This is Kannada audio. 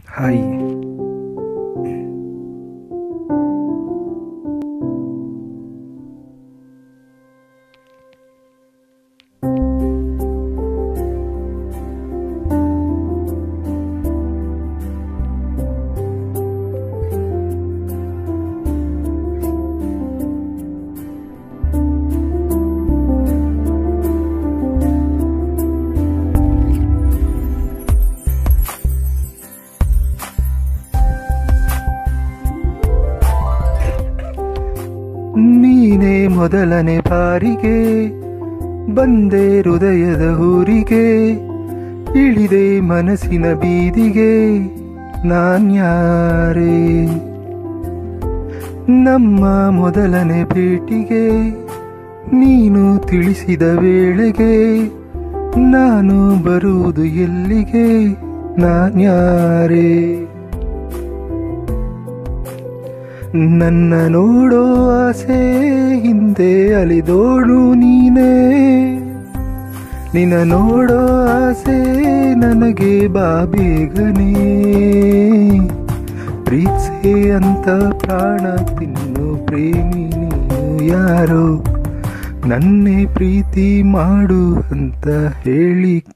ಹಾಯ್ ನೀನೇ ಮೊದಲನೇ ಬಾರಿಗೆ ಬಂದೆ ಹೃದಯದ ಊರಿಗೆ ಇಳಿದೆ ಮನಸ್ಸಿನ ಬೀದಿಗೆ ನಾನ್ಯಾರೇ ನಮ್ಮ ಮೊದಲನೇ ಭೇಟಿಗೆ ನೀನು ತಿಳಿಸಿದ ವೇಳೆಗೆ ನಾನು ಬರುವುದು ಎಲ್ಲಿಗೆ ನಾನ್ಯಾರೇ ನನ್ನ ನೋಡೋ ಆಸೆ ಹಿಂದೆ ಅಲಿದೋಡು ನೀನೇ ನಿನ್ನ ನೋಡೋ ಆಸೆ ನನಗೆ ಬಾ ಬೇಗನೆ ಪ್ರೀತ್ಸೆ ಅಂತ ಪ್ರಾಣ ತಿನ್ನು ಪ್ರೇಮಿ ನೀನು ಯಾರೋ ನನ್ನೇ ಪ್ರೀತಿ ಮಾಡು ಅಂತ ಹೇಳಿ